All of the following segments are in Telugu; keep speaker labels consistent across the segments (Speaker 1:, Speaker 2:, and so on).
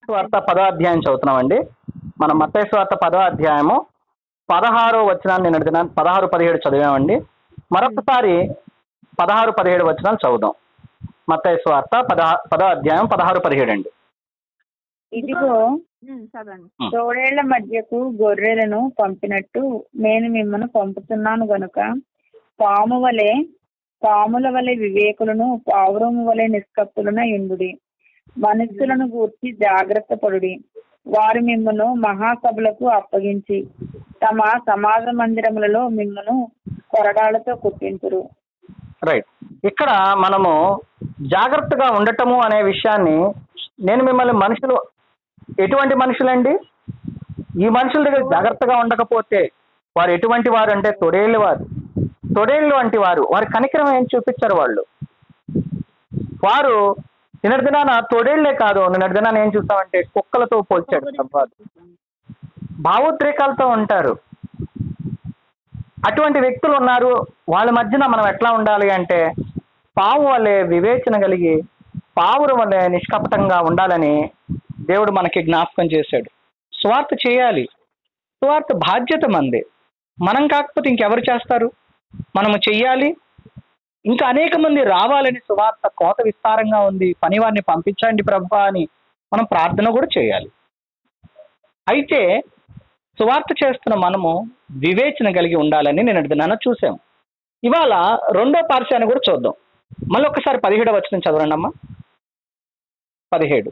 Speaker 1: వార్త పదో అధ్యాయం చదువుతున్నామండి మనం మత్తయి వార్త పదో అధ్యాయము పదహారో వచనాన్ని నిన్నటి దినాన్ని పదహారు పదిహేడు చదివామండి మరొకసారి పదహారు పదిహేడు వచనాలు చదువుదాం మత్తయి వార్త పదహా పదో అధ్యాయం పదహారు పదిహేడు అండి
Speaker 2: ఇదిగో
Speaker 3: చదవండి
Speaker 1: ఉం.
Speaker 2: తోడేళ్ల మధ్యకు గొర్రెలను పంపినట్టు నేను మిమ్మల్ని పంపుతున్నాను గనుక పాము వలె పాముల వలె వివేకులను పావురము వలె నిష్కప్తులను ఇండుడి మనుషులను గూర్చి జాగ్రత్త పడుడి వారు మిమ్మను మహాసభలకు అప్పగించి తమ సమాజ మందిరములలో మిమ్మను కొరడాలతో కుట్టించురు
Speaker 1: రైట్ ఇక్కడ మనము జాగ్రత్తగా ఉండటము అనే విషయాన్ని నేను మిమ్మల్ని మనుషులు ఎటువంటి మనుషులండి ఈ మనుషుల దగ్గర జాగ్రత్తగా ఉండకపోతే వారు ఎటువంటి వారు అంటే తొడేళ్ళు వారు తొడేళ్ళు వంటి వారు వారి కనికరం ఏం చూపించారు వాళ్ళు వారు నిన్నటి దినాన తొడేళ్లే కాదు నిన్నటి దినాన ఏం చూస్తామంటే కుక్కలతో పోల్చాడు ప్రభువారు. భావోద్రేకాలతో ఉంటారు అటువంటి వ్యక్తులు ఉన్నారు వాళ్ళ మధ్యన మనం ఎట్లా ఉండాలి అంటే పాము వల్లే వివేచన కలిగి పావురు వల్లే నిష్కపటంగా ఉండాలని దేవుడు మనకి జ్ఞాపకం చేశాడు స్వార్థ చేయాలి స్వార్థ బాధ్యత మంది మనం కాకపోతే ఇంకెవరు చేస్తారు మనము చెయ్యాలి ఇంకా అనేక మంది రావాలని సువార్త కోత విస్తారంగా ఉంది పనివారిని పంపించండి ప్రభు అని మనం ప్రార్థన కూడా చేయాలి అయితే సువార్త చేస్తున్న మనము వివేచన కలిగి ఉండాలని నేను దినాన చూసాం ఇవాళ రెండో పార్శ్వాన్ని కూడా చూద్దాం మళ్ళీ ఒకసారి పదిహేడు వచ్చిన చదవండి అమ్మా పదిహేడు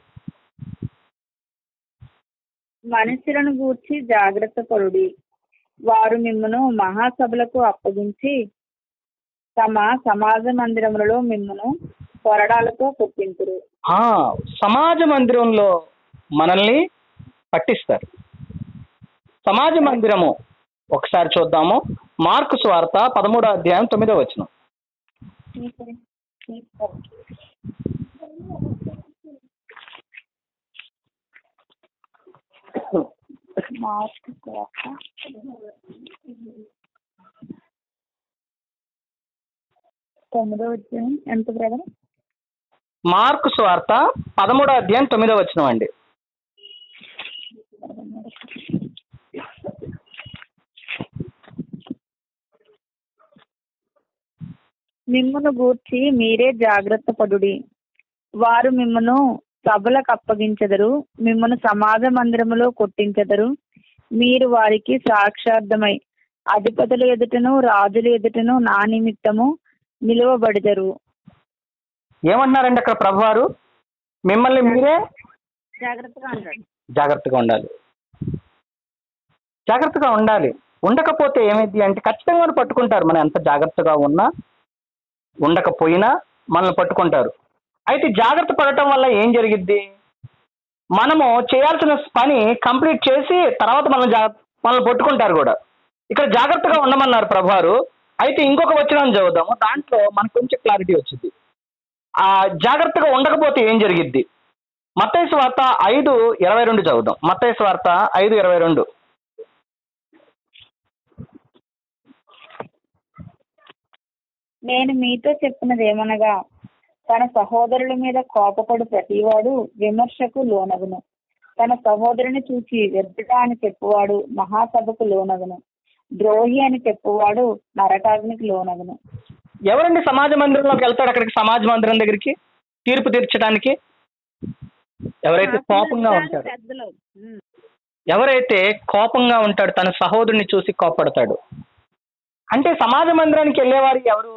Speaker 2: మనుషులను గూర్చి జాగ్రత్త పడుడి వారు మిమ్మను మహాసభలకు అప్పగించి తమ సమాజ మందిరములలో మిమ్మను కొరడాలతో కుట్టించురు
Speaker 1: ఆ, సమాజ మందిరంలో మనల్ని పట్టిస్తారు సమాజ మందిరము ఒకసారి చూద్దాము మార్కు స్వార్త పదమూడో అధ్యాయం తొమ్మిదో వచనం
Speaker 2: మార్కు సువార్త తొమ్మిదో అధ్యాయం ఎంత బ్రదర్
Speaker 1: మార్కు స్వార్త పదమూడో అధ్యాయం తొమ్మిదో వచనం అండి
Speaker 2: మిమ్మును గూర్చి మీరే జాగ్రత్త పడుడి వారు మిమ్మను సభలకు అప్పగించెదరు మిమ్మను సమాజ మందిరములో కొట్టించెదరు మీరు వారికి సాక్షార్థమై అధిపతుల ఎదుటను రాజుల ఎదుటను నా నిమిత్తము నిలువబడిదరు
Speaker 1: ఏమంటున్నారండి అక్కడ ప్రభువారు మిమ్మల్ని మీరే
Speaker 3: జాగ్రత్తగా ఉండండి
Speaker 1: జాగ్రత్తగా ఉండాలి జాగ్రత్తగా ఉండాలి ఉండకపోతే ఏమైంది అంటే ఖచ్చితంగా వాళ్ళు పట్టుకుంటారు మనం ఎంత జాగ్రత్తగా ఉన్నా ఉండకపోయినా మనల్ని పట్టుకుంటారు అయితే జాగ్రత్త పడటం వల్ల ఏం జరిగిద్ది మనము చేయాల్సిన పని కంప్లీట్ చేసి తర్వాత మనం జా మనల్ని పట్టుకుంటారు కూడా ఇక్కడ జాగ్రత్తగా ఉండమన్నారు ప్రభువారు అయితే ఇంకొక వచనం చదువుదాము దాంట్లో మనకు కొంచెం క్లారిటీ వచ్చింది ఆ జాగ్రత్తగా ఉండకపోతే ఏం జరిగిద్ది మత్తయి వార్త ఐదు ఇరవై రెండు చదువుదాం మత్తయి వార్త ఐదు ఇరవై రెండు
Speaker 2: నేను మీతో చెప్పినది ఏమనగా తన సహోదరుల మీద కోపపడు ప్రతివాడు విమర్శకు లోనగును తన సహోదరుని చూచి వ్యర్థుడా అని చెప్పువాడు మహాసభకు లోనగును ద్రోహి అని చెప్పువాడు నరకాగ్నికి లోనగును
Speaker 1: ఎవరండి సమాజ మందిరంలోకి వెళ్తాడు అక్కడికి సమాజ మందిరం దగ్గరికి తీర్పు తీర్చడానికి ఎవరైతే కోపంగా ఉంటాడు
Speaker 3: పెద్దలు ఉం.
Speaker 1: ఎవరైతే కోపంగా ఉంటాడు తన సహోదరుని చూసి కోపడతాడు అంటే సమాజ మందిరానికి వెళ్ళేవారు ఎవరు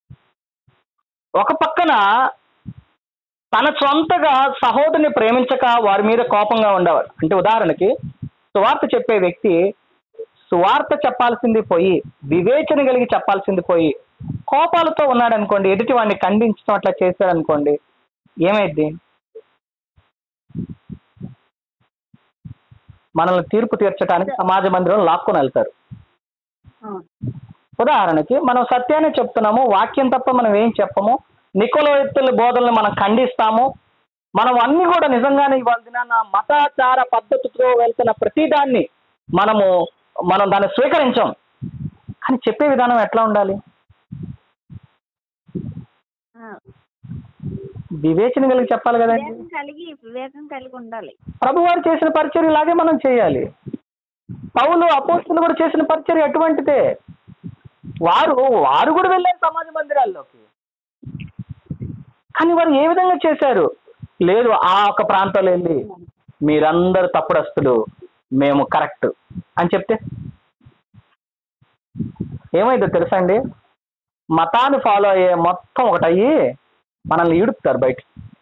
Speaker 1: ఒక పక్కన తన సొంతగా సహోదరుని ప్రేమించక వారి మీద కోపంగా ఉండేవారు అంటే ఉదాహరణకి సువార్త చెప్పే వ్యక్తి సువార్త చెప్పాల్సింది పోయి వివేచన కలిగి చెప్పాల్సింది పోయి కోపాలతో ఉన్నాడు అనుకోండి ఎదుటి వాడిని ఖండించడం అట్లా చేశాడు అనుకోండి ఏమైద్ది మనల్ని తీర్పు తీర్చడానికి సమాజ మందిరం లాక్కొని వెళ్తారు
Speaker 3: ఆ.
Speaker 1: ఉదాహరణకి మనం సత్యాన్ని చెప్తున్నాము వాక్యం తప్ప మనం ఏం చెప్పము నికోలవెత్తుల బోధనలు మనం ఖండిస్తాము మనం అన్ని కూడా నిజంగానే ఇవాళ దినాన మతాచార పద్ధతితో వెళ్తున్న ప్రతిదాన్ని మనము మనం దాన్ని స్వీకరించాం కానీ చెప్పే విధానం ఎట్లా ఉండాలి
Speaker 3: ఆ.
Speaker 1: వివేచన కలిగి చెప్పాలి కదండి
Speaker 3: వివేకం కలిగి వివేకం కలిగి ఉండాలి
Speaker 1: ప్రభువారు చేసిన పరిచర్య ఇలాగే మనం చేయాలి పౌలు అపోస్తులు కూడా చేసిన పరిచర్య ఎటువంటిదే వారు వారు కూడా వెళ్ళారు సమాజ మందిరాల్లోకి కానీ వారు ఏ విధంగా చేశారు లేదు ఆ ఒక ప్రాంతంలో వెళ్ళి మీరందరూ తప్పుడస్తులు మేము కరెక్ట్ అని చెప్తే ఏమైందో తెలుసా అండి మతాన్ని ఫాలో అయ్యే మొత్తం ఒకటయ్యి మనల్ని ఈడుపుతారు బయట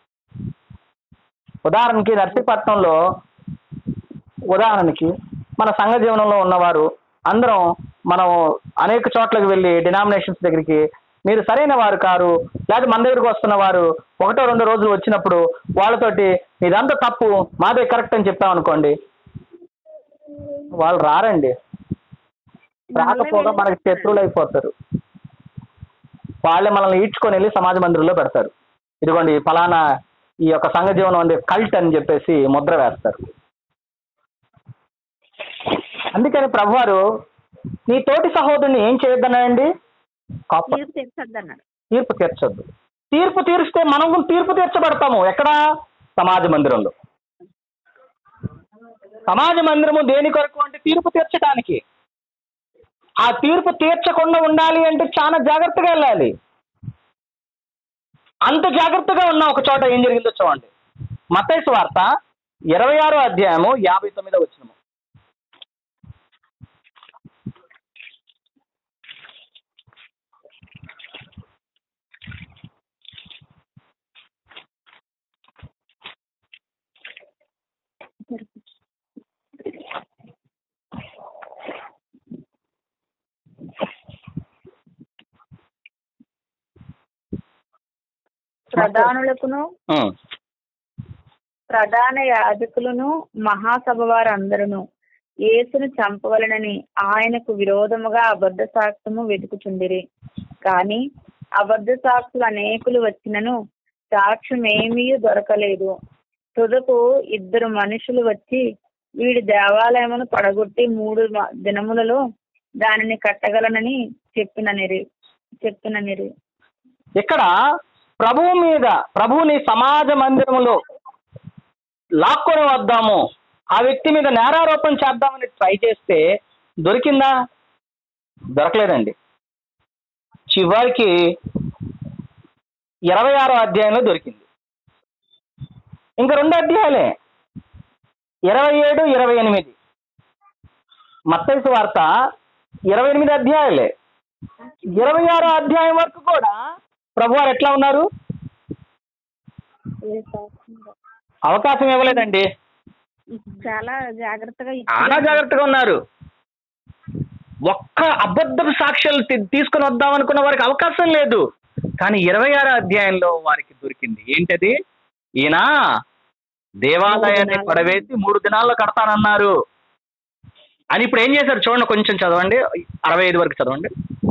Speaker 1: ఉదాహరణకి నర్సీపట్నంలో ఉదాహరణకి మన సంఘ జీవనంలో ఉన్నవారు అందరం మనం అనేక చోట్లకు వెళ్ళి డినామినేషన్స్ దగ్గరికి మీరు సరైన వారు కారు లేదా మన దగ్గరికి వస్తున్న వారు ఒకటో రెండో రోజులు వచ్చినప్పుడు వాళ్ళతోటి ఇదంతా తప్పు మాదే కరెక్ట్ అని చెప్పామనుకోండి వాళ్ళు రారండి రాకపోగా మనకి శత్రువులు అయిపోతారు వాళ్ళే మనల్ని ఈడ్చుకొని వెళ్ళి సమాజ మందిరంలో పెడతారు ఇదిగోండి ఫలానా ఈ యొక్క సంఘ జీవనం ఉంది కల్ట్ అని చెప్పేసి ముద్ర వేస్తారు అందుకని ప్రభువారు నీ తోటి సహోదరుని ఏం చేయొద్దన్నాడండి కాప
Speaker 3: తీర్పు తెచ్చద్దు అన్నాడు
Speaker 1: తీర్పు తీర్చొద్దు తీర్పు తీరిస్తే మనం కూడా తీర్పు తీర్చబడతాము ఎక్కడ సమాజ మందిరంలో సమాజ మందిరము దేని కొరకు అంటే తీర్పు తీర్చడానికి ఆ తీర్పు తీర్చకుండా ఉండాలి అంటే చాలా జాగ్రత్తగా వెళ్ళాలి అంత జాగ్రత్తగా ఉన్న ఒక చోట ఏం జరిగిందో చూడండి మతైసు వార్త ఇరవై ఆరో అధ్యాయము యాభై తొమ్మిదో వచ్చినము
Speaker 2: ప్రధానులకును
Speaker 1: ఉం.
Speaker 2: ప్రధాన యాజకులను మహాసభ వారందరూ యేసును చంపవలనని ఆయనకు విరోధముగా అబద్ధ సాక్ష్యము వెతుకుచుండిరి కానీ అబద్ధ సాక్షులు అనేకులు వచ్చినను సాక్ష్యం ఏమీ దొరకలేదు తుదకు ఇద్దరు మనుషులు వచ్చి వీడి దేవాలయమును పడగొట్టి మూడు మ- దినములలో దానిని కట్టగలనని చెప్పిననిరి చెప్పిననిరి
Speaker 1: ఇక్కడ ప్రభువు మీద ప్రభువుని సమాజ మందిరములో లాక్కొని వద్దాము ఆ వ్యక్తి మీద నేరారోపణ చేద్దామని ట్రై చేస్తే దొరికిందా దొరకలేదండి చివరికి ఇరవై ఆరో అధ్యాయంలో దొరికింది ఇంకా రెండు అధ్యాయాలే ఇరవై ఏడు ఇరవై ఎనిమిది మత్తైసు వార్త ఇరవై ఎనిమిది అధ్యాయాలే ఇరవై ఆరో అధ్యాయం వరకు కూడా ప్రభువారు ఎట్లా ఉన్నారు అవకాశం ఇవ్వలేదండి
Speaker 3: చాలా జాగ్రత్తగా
Speaker 1: చాలా జాగ్రత్తగా ఉన్నారు ఒక్క అబద్ధపు సాక్ష్యాలు తీ- తీసుకొని వద్దాం అనుకున్న వారికి అవకాశం లేదు కానీ ఇరవై ఆరో అధ్యాయంలో వారికి దొరికింది ఏంటది ఈయన దేవాలయాన్ని పడవేసి మూడు దినాల్లో కడతానన్నారు అని ఇప్పుడు ఏం చేశారు చూడండి కొంచెం చదవండి అరవై ఐదు వరకు చదవండి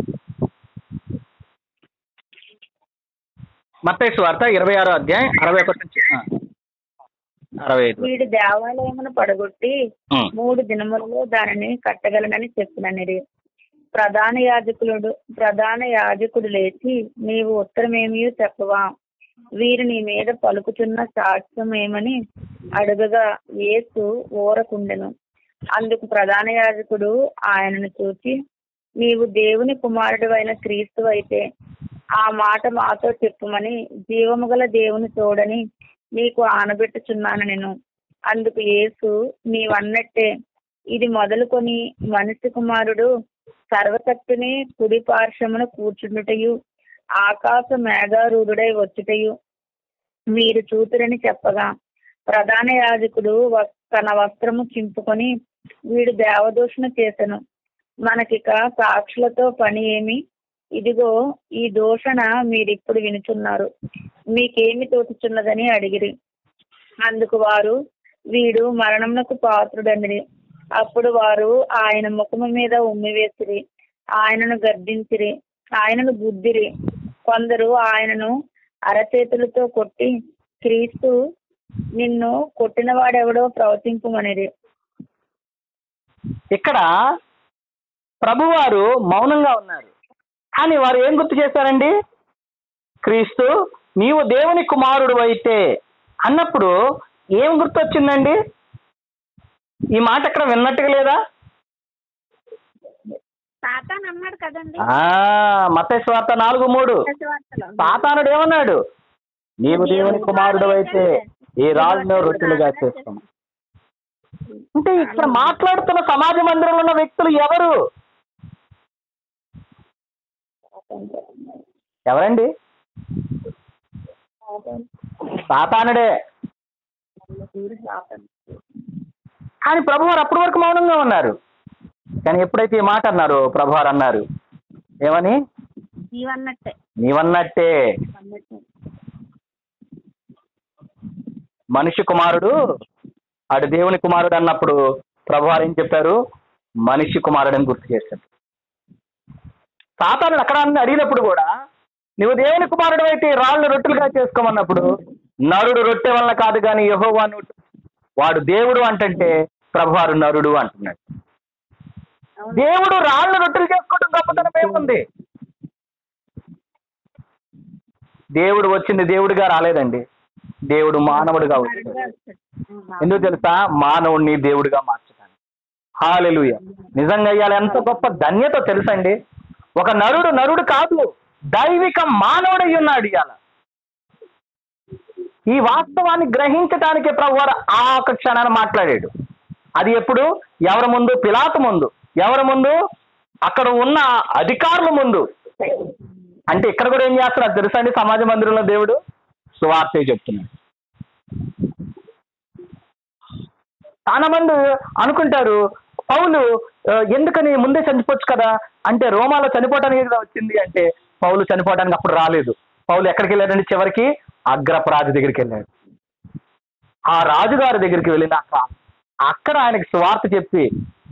Speaker 1: మత్తయి వార్త ఇరవై ఆరో అధ్యాయం అరవై ఒకటి నుంచి ఆ, అరవై ఐదు
Speaker 2: వీడి దేవాలయమును పడగొట్టి
Speaker 1: ఉం.
Speaker 2: మూడు దినములలో దానిని కట్టగలనని చెప్పిననిరి ప్రధాన యాజకులుడు ప్రధాన యాజకుడు లేచి నీవు ఉత్తరమేమీ చెప్పవా వీరు నీ మీద పలుకుచున్న సాక్ష్యం ఏమని అడుగగా యేసు ఊరకుండెను అందుకు ప్రధాన యాజకుడు ఆయనను చూచి నీవు దేవుని కుమారుడు అయిన క్రీస్తు అయితే ఆ మాట మాతో చెప్పుమని జీవము గల దేవుని తోడని నీకు ఆనబెట్టుచున్నాను నేను అందుకు యేసు నీవన్నట్టే ఇది మొదలుకొని మనిషి కుమారుడు సర్వశక్తిని కుడి పార్శ్వమున కూర్చుండుటయు ఆకాశ మేఘారూఢుడై వచ్చుటయు మీరు చూతురని చెప్పగా ప్రధాన యాజకుడు వ- తన వస్త్రము చింపుకొని వీడు దేవదూషణ చేసెను మనకిక సాక్షులతో పని ఏమి ఇదిగో ఈ దూషణ మీరిప్పుడు వినుచున్నారు మీకేమి తోచుచున్నదని అడిగిరి అందుకు వారు వీడు మరణమునకు పాత్రుడనిరి అప్పుడు వారు ఆయన ముఖము మీద ఉమ్మివేసిరి ఆయనను గర్దించిరి ఆయనను గుద్దిరి కొందరు ఆయనను అరచేతులతో కొట్టి క్రీస్తు నిన్ను కొట్టిన వాడెవడో ప్రవచింపుమనిరి
Speaker 1: ఇక్కడ ప్రభువారు మౌనంగా ఉన్నారు కానీ వారు ఏం గుర్తు చేశారండి క్రీస్తు నీవు దేవుని కుమారుడు అయితే అన్నప్పుడు ఏం గుర్తొచ్చిందండి ఈ మాట ఎక్కడ విన్నట్టుగా లేదా
Speaker 3: సాతాన్ అన్నాడు కదండి
Speaker 1: ఆ మతేశ్వార్త నాలుగు మూడు
Speaker 3: దశవార్తలో.
Speaker 1: సాతానుడు ఏమన్నాడు నీవు దేవుని కుమారుడు అయితే ఈ రాళ్ళను రొట్టెలుగా చేస్తాం అంటే ఇక్కడ మాట్లాడుతున్న సమాజ మందిరంలో ఉన్న వ్యక్తులు ఎవరు ఎవరండి సాతానుడే కానీ ప్రభువారు అప్పటి వరకు మౌనంగా ఉన్నారు కానీ ఎప్పుడైతే ఈ మాట అన్నారు ప్రభువారు అన్నారు ఏమని
Speaker 3: నీవన్నట్టే
Speaker 1: నీవన్నట్టే మనిషి కుమారుడు అటు దేవుని కుమారుడు అన్నప్పుడు ప్రభువారు ఏం చెప్పారు మనిషి కుమారుడు అని గుర్తు చేశాడు సాతానుడు అక్కడ అన్ని అడిగినప్పుడు కూడా నువ్వు దేవుని కుమారుడు అయితే ఈ రాళ్ళు రొట్టెలుగా చేసుకోమన్నప్పుడు నరుడు రొట్టె వలన కాదు కానీ యహోవా నోటు వాడు దేవుడు అంటంటే ప్రభువారు నరుడు అంటున్నాడు దేవుడు రాళ్ళు రొట్టెలు చేసుకోవడం గొప్పతనం ఏముంది దేవుడు వచ్చింది దేవుడిగా రాలేదండి దేవుడు మానవుడిగా వచ్చాడు ఎందుకు తెలుసా మానవుడిని దేవుడిగా మార్చడానికి హాలెలుయ నిజంగా ఇవాళ ఎంత గొప్ప ధన్యత తెలుసండి ఒక నరుడు నరుడు కాదు దైవిక మానవుడై ఉన్నాడు ఇవాళ ఈ వాస్తవాన్ని గ్రహించటానికి ప్రభు వారు ఆ ఒక క్షణాన్ని మాట్లాడాడు అది ఎప్పుడు ఎవరి ముందు పిలాతు ముందు ఎవరి ముందు అక్కడ ఉన్న అధికారుల ముందు అంటే ఇక్కడ కూడా ఏం చేస్తున్నారు తెలుసా అండి సమాజ మందిరంలో దేవుడు సువార్తే చెప్తున్నాడు చాలా మంది అనుకుంటారు పౌలు ఆ, ఎందుకని ముందే చనిపోవచ్చు కదా అంటే రోమాలో చనిపోవడానికి కదా వచ్చింది అంటే పౌలు చనిపోవడానికి అప్పుడు రాలేదు పౌలు ఎక్కడికి వెళ్ళాడండి చివరికి అగ్రప రాజు దగ్గరికి వెళ్ళాడు ఆ రాజుగారి దగ్గరికి వెళ్ళినాక అక్కడ ఆయనకి సువార్త చెప్పి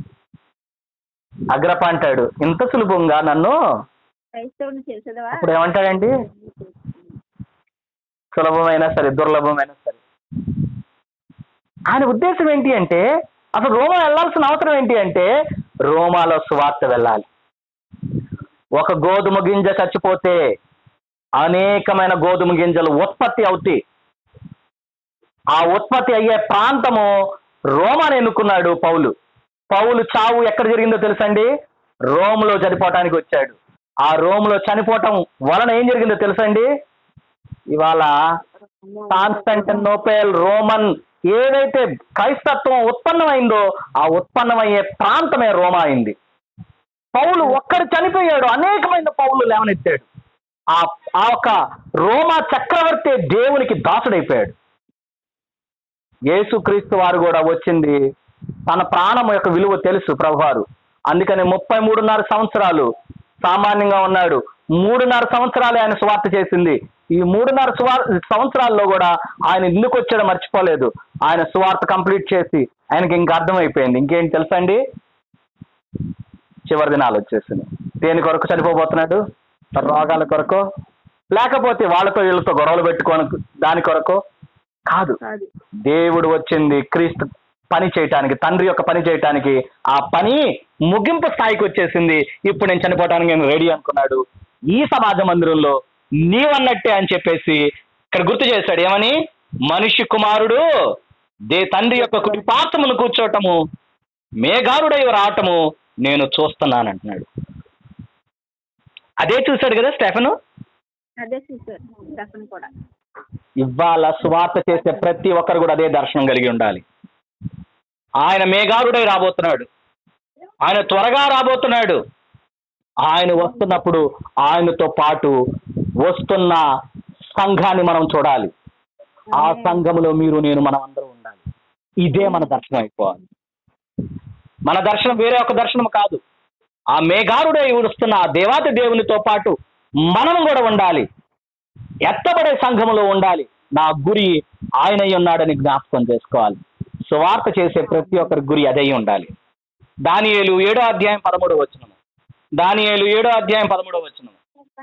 Speaker 1: అగ్రప అంటాడు ఇంత సులభంగా నన్ను
Speaker 3: క్రైస్తవుని చేసేదవా
Speaker 1: అప్పుడు ఏమంటాడండి సులభమైనా సరే దుర్లభమైనా సరే ఆయన ఉద్దేశం ఏంటి అంటే అసలు రోమా వెళ్ళాల్సిన అవసరం ఏంటి అంటే రోమాలో సువార్త వెళ్ళాలి ఒక గోధుమ గింజ చచ్చిపోతే అనేకమైన గోధుమ గింజలు ఉత్పత్తి అవుతాయి ఆ ఉత్పత్తి అయ్యే ప్రాంతము రోమాని ఎన్నుకున్నాడు పౌలు పౌలు చావు ఎక్కడ జరిగిందో తెలుసండి రోమ్లో చనిపోవటానికి వచ్చాడు ఆ రోమ్లో చనిపోవటం వలన ఏం జరిగిందో తెలుసండి ఇవాళ కాన్స్టంటినోపెల్ రోమన్ ఏదైతే క్రైస్తత్వం ఉత్పన్నమైందో ఆ ఉత్పన్నమయ్యే ప్రాంతమే రోమా అయింది పౌలు ఒక్కడు చనిపోయాడు అనేకమైన పౌలు లేవనెత్తాడు ఆ ఆ ఒక రోమా చక్రవర్తి దేవునికి దాసుడైపోయాడు యేసుక్రీస్తు వారు కూడా వచ్చింది తన ప్రాణం యొక్క విలువ తెలుసు ప్రభువారు అందుకని ముప్పై మూడున్నర సంవత్సరాలు సామాన్యంగా ఉన్నాడు మూడున్నర సంవత్సరాలు ఆయన సువార్త చేసింది ఈ మూడున్నర సువార్ సంవత్సరాల్లో కూడా ఆయన ఎందుకు వచ్చాడో మర్చిపోలేదు ఆయన సువార్త కంప్లీట్ చేసి ఆయనకి ఇంకా అర్థమైపోయింది ఇంకేంటి తెలుసా అండి చివరి దినాలు వచ్చేసింది దేని కొరకు చనిపోబోతున్నాడు రోగాల కొరకు లేకపోతే వాళ్ళతో వీళ్ళతో గొడవలు పెట్టుకోని దాని కొరకు కాదు
Speaker 3: కాదు
Speaker 1: దేవుడు వచ్చింది క్రీస్తు పని చేయటానికి తండ్రి యొక్క పని చేయటానికి ఆ పని ముగింపు స్థాయికి వచ్చేసింది ఇప్పుడు నేను చనిపోవటానికి నేను రెడీ అనుకున్నాడు ఈ సమాజ మందిరంలో నీవన్నట్టే అని చెప్పేసి ఇక్కడ గుర్తు చేశాడు ఏమని మనిషి కుమారుడు దే తండ్రి యొక్క కుడి పాత్రమును కూర్చోవటము మేఘారుడై రావటము నేను చూస్తున్నానంటున్నాడు అదే చూశాడు కదా స్టెఫను
Speaker 3: అదే చూసారు దర్శనం కూడా
Speaker 1: ఇవాళ సువార్త చేసే ప్రతి ఒక్కరు కూడా అదే దర్శనం కలిగి ఉండాలి ఆయన మేఘారుడై రాబోతున్నాడు ఆయన త్వరగా రాబోతున్నాడు ఆయన వస్తున్నప్పుడు ఆయనతో పాటు వస్తున్న సంఘాన్ని మనం చూడాలి ఆ సంఘములో మీరు నేను మనం అందరం ఉండాలి ఇదే మన దర్శనం అయిపోవాలి మన దర్శనం వేరే ఒక దర్శనం కాదు ఆ మేఘారుడై వస్తున్న ఆ దేవాతి దేవునితో పాటు మనం కూడా ఉండాలి ఎత్తబడే సంఘములో ఉండాలి నా గురి ఆయనై ఉన్నాడని జ్ఞాపకం చేసుకోవాలి సువార్త చేసే ప్రతి ఒక్కరి గురి అదై ఉండాలి దానియేలు ఏడో అధ్యాయం పదమూడవ వచనము దానియేలు ఏడో అధ్యాయం పదమూడవ వచనము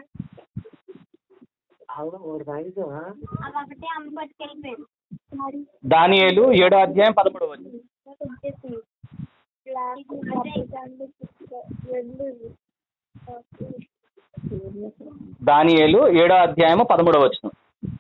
Speaker 3: ఒకటి అమ్మ పట్టుకెళ్ళిపోయింది
Speaker 1: దానియేలు ఏడో అధ్యాయం పదమూడవ వచనం దానియేలు ఏడో అధ్యాయము పదమూడవ వచనం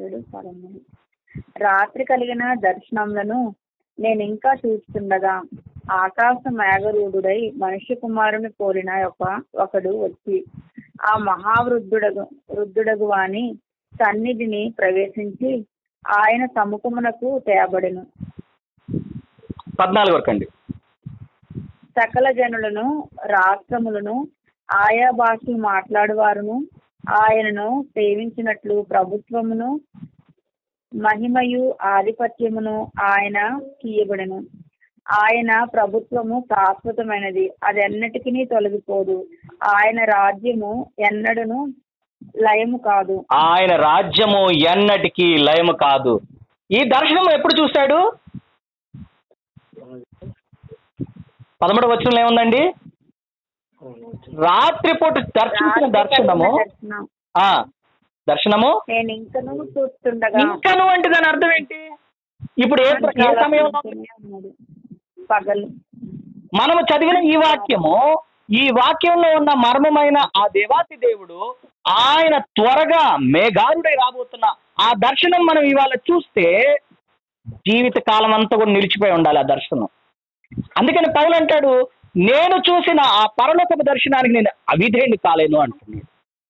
Speaker 2: ఏడు పదమూడు రాత్రి కలిగిన దర్శనములను నేను ఇంకా చూస్తుండగా ఆకాశ మేఘరూఢుడై మనుష్య కుమారుని పోలిన ఒక ఒకడు వచ్చి ఆ మహావృద్ధుడగు వృద్ధుడగు వాని సన్నిధిని ప్రవేశించి ఆయన సముఖమునకు తేబడెను
Speaker 1: పద్నాలుగు వరకు అండి
Speaker 2: సకల జనులను రాష్ట్రములను ఆయా భాషలు మాట్లాడువారును ఆయనను సేవించినట్లు ప్రభుత్వమును మహిమయు ఆధిపత్యమును ఆయన కీయబడెను ఆయన ప్రభుత్వము శాశ్వతమైనది అది ఎన్నటికీ తొలగిపోదు ఆయన రాజ్యము ఎన్నడను లయము కాదు
Speaker 1: ఆయన రాజ్యము ఎన్నటికీ లయము కాదు ఈ దర్శనం ఎప్పుడు చూశాడు పదమూడు వచనంలో ఏముందండి రాత్రిపూట దర్శించిన దర్శనము
Speaker 2: దర్శనం.
Speaker 1: ఆ దర్శనము
Speaker 2: నేను ఇంకను చూస్తుండగా
Speaker 1: ఇంకను అంటే దాని అర్థం ఏంటి ఇప్పుడు ఏ ఏ సమయంలో ఉంది?
Speaker 2: ఉన్నాడు. పగలు
Speaker 1: మనము చదివిన ఈ వాక్యము ఈ వాక్యంలో ఉన్న మర్మమైన ఆ దేవాతి దేవుడు ఆయన త్వరగా మేఘారుడై రాబోతున్న ఆ దర్శనం మనం ఇవాళ చూస్తే జీవిత కాలం అంతా కూడా నిలిచిపోయి ఉండాలి ఆ దర్శనం అందుకని పౌలు అంటాడు నేను చూసిన ఆ పరలోకపు దర్శనానికి నేను అవిధేయుని కాలేను అంటున్నాడు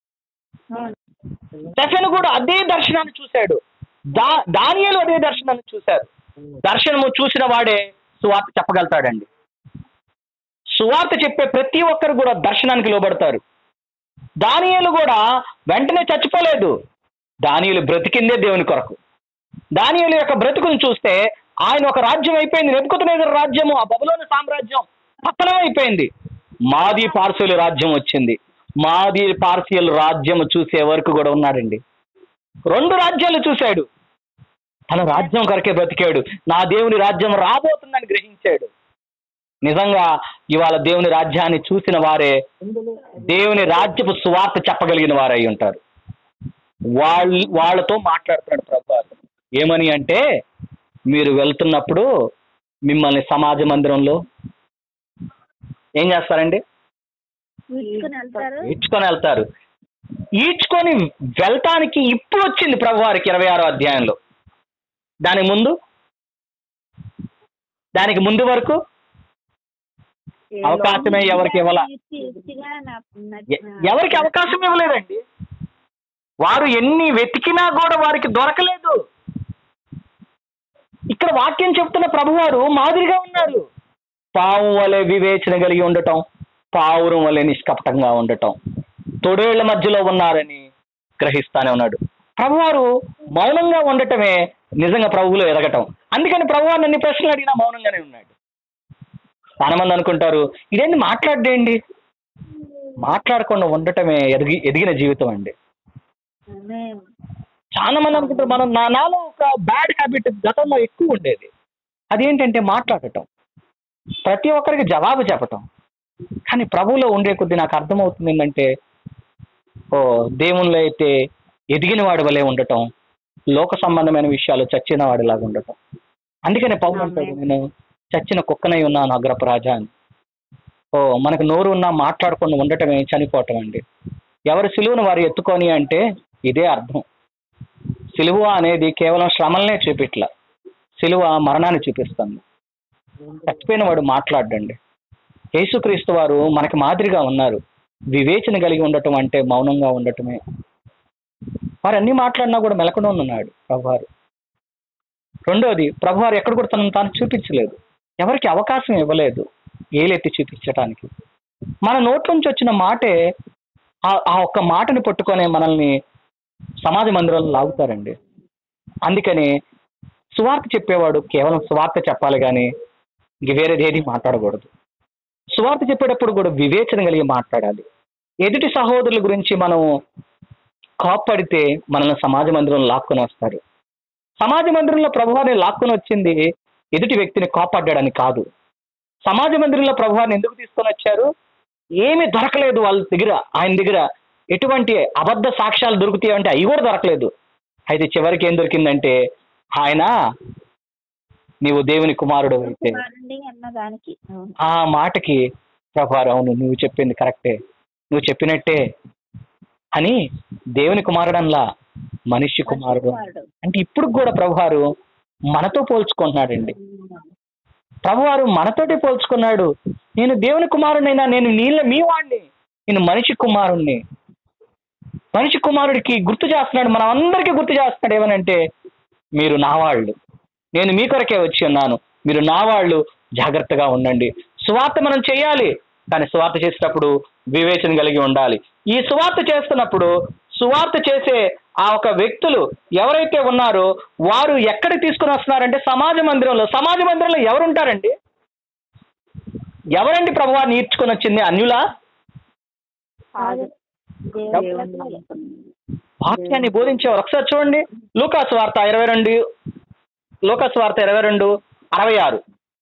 Speaker 1: దశను కూడా అదే దర్శనాన్ని చూశాడు దా దానియలు అదే దర్శనాన్ని చూశారు దర్శనము చూసిన వాడే సువార్త చెప్పగలుగుతాడండి సువార్త చెప్పే ప్రతి ఒక్కరు కూడా దర్శనానికి లోబడతారు దానియేలు కూడా వెంటనే చచ్చిపోలేదు దానియులు బ్రతికిందే దేవుని కొరకు దానియులు యొక్క బ్రతుకుని చూస్తే ఆయన ఒక రాజ్యం అయిపోయింది నెప్పుకుతున్న రాజ్యము ఆ బబులోని సామ్రాజ్యం పతనం అయిపోయింది మాది పార్సీలు రాజ్యం వచ్చింది మాది పార్సీలు రాజ్యం చూసే వరకు కూడా ఉన్నాడండి రెండు రాజ్యాలు చూశాడు తన రాజ్యం కొరకే బ్రతికాడు నా దేవుని రాజ్యం రాబోతుందని గ్రహించాడు నిజంగా ఇవాళ దేవుని రాజ్యాన్ని చూసిన వారే దేవుని రాజ్యపు సువార్త చెప్పగలిగిన వారై ఉంటారు వాళ్ళ వాళ్ళతో మాట్లాడుతున్నాడు ప్రభు ఏమని అంటే మీరు వెళ్తున్నప్పుడు మిమ్మల్ని సమాజ మందిరంలో ఏం చేస్తారండి
Speaker 3: తీసుకుని వెళ్తారు
Speaker 1: ఈడ్చుకొని వెళ్తారు ఈడ్చుకొని వెళ్తానికి ఇప్పుడు వచ్చింది ప్రభు వారికి ఇరవై ఆరో అధ్యాయంలో దానికి ముందు దానికి ముందు వరకు అవకాశమే ఎవరికి ఇవ్వాల
Speaker 3: ఇచ్చి ఇచ్చిగా నా- నా-
Speaker 1: ఎ- ఎవరికి అవకాశం ఇవ్వలేదండి వారు ఎన్ని వెతికినా కూడా వారికి దొరకలేదు ఇక్కడ వాక్యం చెప్తున్న ప్రభువారు మాదిరిగా ఉన్నారు పాము వలె వివేచన కలిగి ఉండటం పావురం వలె నిష్కపటంగా ఉండటం తొడేళ్ల మధ్యలో ఉన్నారని గ్రహిస్తానే ఉన్నాడు ప్రభువారు మౌనంగా ఉండటమే నిజంగా ప్రభువులో ఎదగటం అందుకని ప్రభువారు అన్ని ప్రశ్నలు అడిగినా మౌనంగానే ఉన్నాడు చాలా మంది అనుకుంటారు ఇదేంటి మాట్లాడేయండి మాట్లాడకుండా ఉండటమే ఎదిగి ఎదిగిన జీవితం అండి
Speaker 3: ఆమేన్.
Speaker 1: చాలా మంది అనుకుంటారు మనం నా నాలో ఒక బ్యాడ్ హ్యాబిట్ గతంలో ఎక్కువ ఉండేది అదేంటంటే మాట్లాడటం ప్రతి ఒక్కరికి జవాబు చెప్పటం కానీ ప్రభువులో ఉండే కొద్దీ నాకు అర్థమవుతుంది ఏంటంటే ఓ దేవునిలో అయితే ఎదిగిన వాడి వలె ఉండటం లోక సంబంధమైన విషయాలు చచ్చిన వాడిలాగా ఉండటం అందుకనే పౌలు అంటాడు నేను చచ్చిన కుక్కనై ఉన్నాను అగ్రప రాజా అని ఓ మనకు నోరు ఉన్నా మాట్లాడకుండా ఉండటమే చనిపోవటం అండి ఎవరు సిలువను వారు ఎత్తుకొని అంటే ఇదే అర్థం సిలువ అనేది కేవలం శ్రమలనే చూపిట్ల సిలువ మరణాన్ని చూపిస్తుంది చచ్చిపోయిన వాడు మాట్లాడండి యేసుక్రీస్తు వారు మనకి మాదిరిగా ఉన్నారు వివేచన కలిగి ఉండటం అంటే మౌనంగా ఉండటమే వారు అన్ని మాట్లాడినా కూడా మెలకుండా ఉన్నాడు ప్రభువారు రెండోది ప్రభువారు ఎక్కడ కూడా తనను తాను చూపించలేదు ఎవరికి అవకాశం ఇవ్వలేదు ఏలెత్తి చూపించటానికి మన నోట్ల నుంచి వచ్చిన మాటే ఆ- ఆ ఒక్క మాటని పట్టుకొని మనల్ని సమాజ మందిరంలో లాగుతారండి అందుకని సువార్త చెప్పేవాడు కేవలం సువార్త చెప్పాలి కానీ ఇంక వేరేది ఏది మాట్లాడకూడదు సువార్త చెప్పేటప్పుడు కూడా వివేచన కలిగి మాట్లాడాలి ఎదుటి సహోదరుల గురించి మనం కోప్పడితే మనల్ని సమాజ మందిరంలో లాక్కొని వస్తారు సమాజ మందిరంలో ప్రభువారిని లాక్కొని వచ్చింది ఎదుటి వ్యక్తిని కోపడ్డాడని కాదు సమాజ మందిరంలో ప్రభువారిని ఎందుకు తీసుకొని వచ్చారు ఏమీ దొరకలేదు వాళ్ళ దగ్గర ఆయన దగ్గర ఎటువంటి అబద్ధ సాక్ష్యాలు దొరుకుతాయి అంటే అవి కూడా దొరకలేదు అయితే చివరికి ఏం దొరికిందంటే ఆయన నీవు దేవుని కుమారుడు అయితే
Speaker 3: కుమారుణ్ణి అన్న దానికి అవును.
Speaker 1: ఆ మాటకి ప్రభారు అవును నువ్వు చెప్పింది కరెక్టే నువ్వు చెప్పినట్టే అని దేవుని కుమారుడన్లా మనిషి కుమారుడు అంటే ఇప్పుడు కూడా ప్రభువారు మనతో పోల్చుకుంటున్నాడండి ప్రభువారు మనతోటి పోల్చుకున్నాడు నేను దేవుని కుమారుడైనా నేను నీళ్ళ మీ వాడిని నేను మనిషి కుమారుణ్ణి మనిషి కుమారుడికి గుర్తు చేస్తున్నాడు మనం అందరికీ గుర్తు చేస్తున్నాడు ఏమనంటే మీరు నా వాళ్ళు నేను మీ కొరకే వచ్చి ఉన్నాను మీరు నా వాళ్ళు జాగ్రత్తగా ఉండండి సువార్త మనం చేయాలి కానీ సువార్త చేసేటప్పుడు వివేచన కలిగి ఉండాలి ఈ సువార్త చేస్తున్నప్పుడు సువార్త చేసే ఆ ఒక వ్యక్తులు ఎవరైతే ఉన్నారో వారు ఎక్కడికి తీసుకుని వస్తున్నారంటే సమాజ మందిరంలో సమాజ మందిరంలో ఎవరుంటారండి ఎవరండి ప్రభువా నేర్చుకొని వచ్చింది అన్యులా
Speaker 2: కాదు
Speaker 3: దేవుని
Speaker 1: వాక్యాన్ని బోధించేవారు ఒకసారి చూడండి లూకాసు వార్త ఇరవై రెండు లూకాసు వార్త ఇరవై రెండు అరవై ఆరు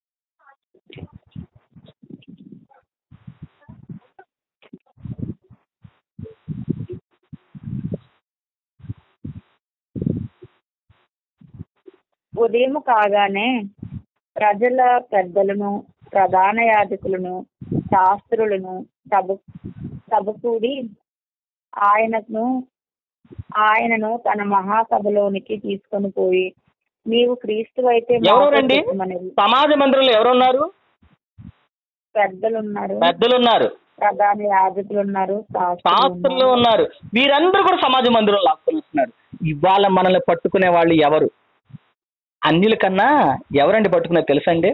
Speaker 2: ఉదయం కాగానే ప్రజల పెద్దలను ప్రధాన యాజకులను శాస్త్రులను సభ సభకూడి ఆయనను ఆయనను తన మహాసభలోనికి తీసుకొని పోయి నీవు క్రీస్తు అయితే మాతో
Speaker 1: ఎవరండి
Speaker 2: చెప్పుమనిరి.
Speaker 1: సమాజ మందిరంలో ఎవరున్నారు
Speaker 2: పెద్దలు ఉన్నారు
Speaker 1: పెద్దలు ఉన్నారు
Speaker 2: ప్రధాన యాజకులు ఉన్నారు శాస్త్రులు
Speaker 1: శాస్త్రులు
Speaker 2: ఉన్నారు.
Speaker 1: ఉన్నారు వీరందరూ కూడా సమాజ మందిరంలో లాక్కొని వస్తున్నారు ఇవాళ మనల్ని పట్టుకునే వాళ్ళు ఎవరు అన్యుల కన్నా ఎవరండి పట్టుకునేది తెలుసండి